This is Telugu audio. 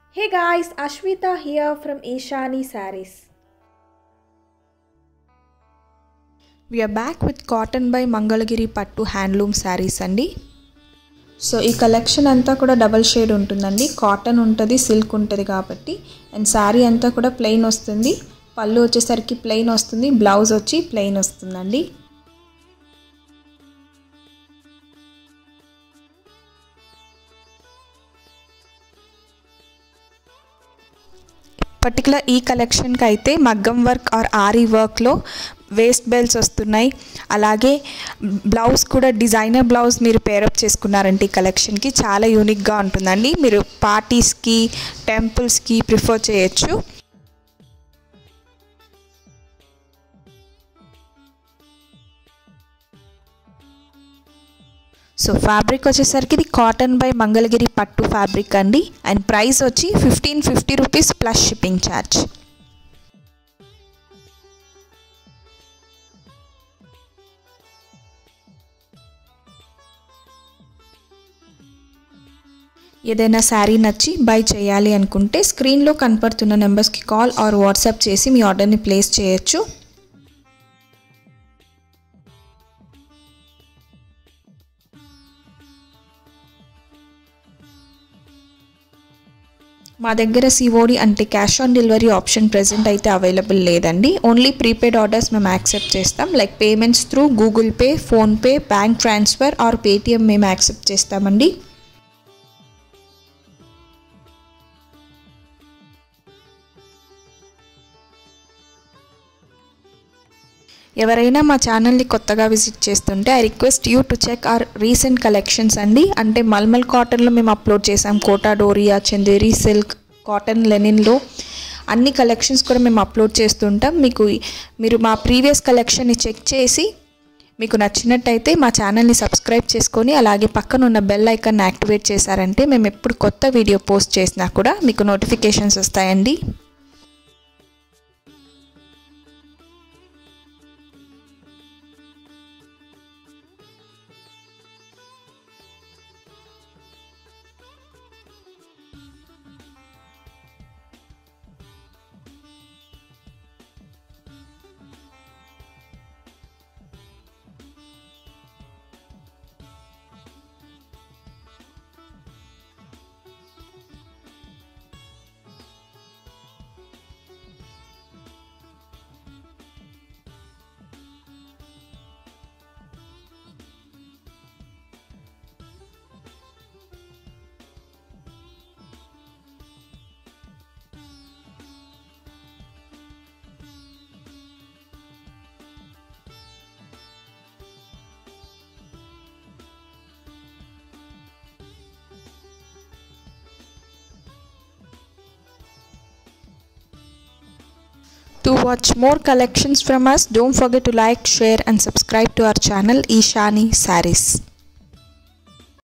Hey guys, Ashwita here from Ishani Saris. We are back with cotton by Mangalagiri పట్టు హ్యాండ్లూమ్ శారీస్ అండి సో ఈ కలెక్షన్ అంతా కూడా డబల్ షేడ్ ఉంటుందండి కాటన్ ఉంటుంది సిల్క్ ఉంటుంది కాబట్టి అండ్ శారీ అంతా కూడా ప్లెయిన్ వస్తుంది పళ్ళు వచ్చేసరికి ప్లెయిన్ వస్తుంది బ్లౌజ్ వచ్చి ప్లెయిన్ వస్తుందండి పర్టికులర్ ఈ కలెక్షన్కి అయితే మగ్గం వర్క్ ఆర్ ఆరీ వర్క్లో వేస్ట్ బెల్ట్స్ వస్తున్నాయి అలాగే బ్లౌజ్ కూడా డిజైనర్ బ్లౌజ్ మీరు పేరప్ చేసుకున్నారంటే ఈ కలెక్షన్కి చాలా యూనిక్గా ఉంటుందండి మీరు పార్టీస్కి టెంపుల్స్కి ప్రిఫర్ చేయొచ్చు సో ఫ్యాబ్రిక్ వచ్చేసరికి ఇది కాటన్ బై మంగళగిరి పట్టు ఫ్యాబ్రిక్ అండి అండ్ ప్రైస్ వచ్చి fifteen fifty rupees plus shipping charge ఏదైనా శారీ నచ్చి బై చేయాలి అనుకుంటే స్క్రీన్లో కనపడుతున్న నెంబర్స్కి కాల్ ఆర్ వాట్సాప్ చేసి మీ ఆర్డర్ని ప్లేస్ చేయొచ్చు మా దగ్గర సిఓడి అంటే cash on delivery option present అయితే అవైలబుల్ లేదండి ఓన్లీ ప్రీపెయిడ్ ఆర్డర్స్ మేము యాక్సెప్ట్ చేస్తాం like payments through Google Pay PhonePe bank transfer or Paytm మేము యాక్సెప్ట్ చేస్తామండి ఎవరైనా మా ఛానల్ని కొత్తగా విజిట్ చేస్తుంటే I request you to check our recent collections అండి అంటే మల్మల్ కాటన్లో మేము అప్లోడ్ చేసాం కోటా డోరియా చందేరి సిల్క్ కాటన్ లెనిన్లో అన్ని కలెక్షన్స్ కూడా మేము అప్లోడ్ చేస్తుంటాం మీకు మీరు మా ప్రీవియస్ కలెక్షన్ని చెక్ చేసి మీకు నచ్చినట్టయితే మా ఛానల్ని సబ్స్క్రైబ్ చేసుకొని అలాగే పక్కన ఉన్న బెల్ ఐకాన్ యాక్టివేట్ చేశారంటే మేము ఎప్పుడు కొత్త వీడియో పోస్ట్ చేసినా కూడా మీకు నోటిఫికేషన్స్ వస్తాయండి To watch more collections from us, don't forget to like, share, and subscribe to our channel Ishani Saris.